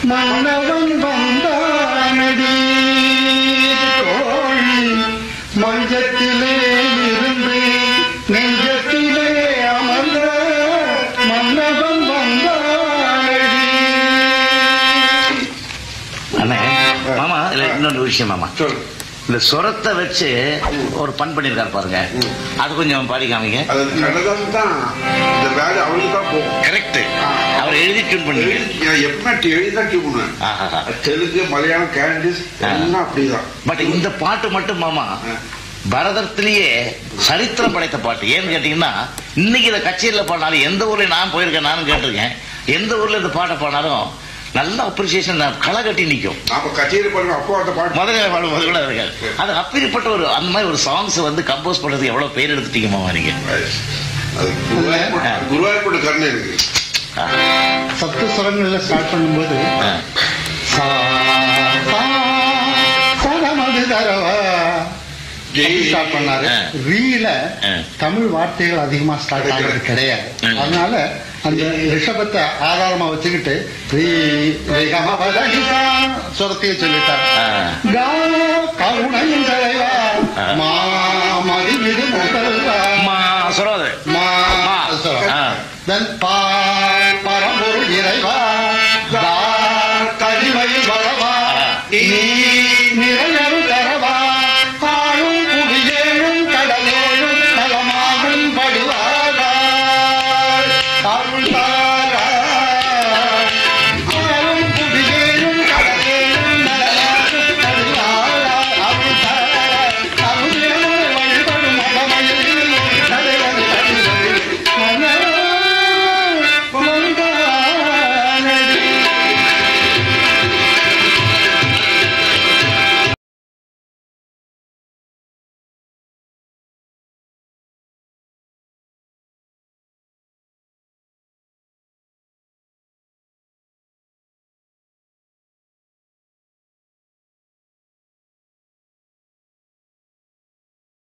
மன்னவன் வந்தானடி தோழி மஞ்சத்திலே இருந்து நெஞ்சத்திலே அமர்ந்த மன்னவன் வந்தானடி அண்ணே மாமா இல்ல இன்னொரு விஷயம் மாமா சொல்லு இந்த சொரத்தை வச்சு ஒரு பண் பண்ணிருக்காரு பாருங்க அது கொஞ்சம் பாடி காமிங்க அது கண்ணதாசன் தான் இந்த வேலை அவனுக்கு தான் போகும் கரெக்ட் அவர் எழுதி டியூன் பண்ணீங்க நான் எப்பவுமே எழுதி தான் டியூன் பண்ணுவேன் ஆஹா. தெலுங்கு மலையாளம் கேண்டிஸ் எல்லாம் அப்படிதான் பட் இந்த பாட்டு மட்டும் மாமா பரதத்திலேயே சரித்திரம் படைத்த பாட்டு ஏன்னு கேட்டீங்கன்னா இன்னைக்கு இதை கச்சேரியில பாடினாலும் எந்த ஊர்ல நான் போயிருக்கேன் நானும் கேட்டிருக்கேன் எந்த ஊர்ல இந்த பாட்டை பாடினாலும் நல்ல அப்ரிசியேஷன் களை கட்டி நிற்கும் நாம கச்சேரி பண்ணுவோம் அப்போ அந்த பாட்டு முதல்ல பாடும்போது கூட இருக்காது அது அப்படிப்பட்ட ஒரு அந்த மாதிரி ஒரு சாங்ஸ் வந்து கம்போஸ் பண்றதுக்கு எவ்வளவு பேர் எடுத்துட்டீங்க மாமா நீங்க அது குருவாயூர்பட்டு- குருவாயூர்பட்டு கருணை இருக்கு சப்த சுரங்கள்ல ஸ்டார்ட் பண்ணும்போது ஆ. சா சா சதமது தரவா ஸ்டார்ட் பண்ணாரு ஆ. ரீல ஆ. தமிழ் வார்த்தைகள் அதிகமா ஸ்டார்ட் ஆகிறது கிடையாது ம். அதனால அந்த ரிஷபத்தை ஆதாரமா வச்சுக்கிட்டு ரீ ரேகம பதனிசா சுரத்தையே சொல்லிட்டார் ஆ. கா கருணையின் தலைவா ஆ. மா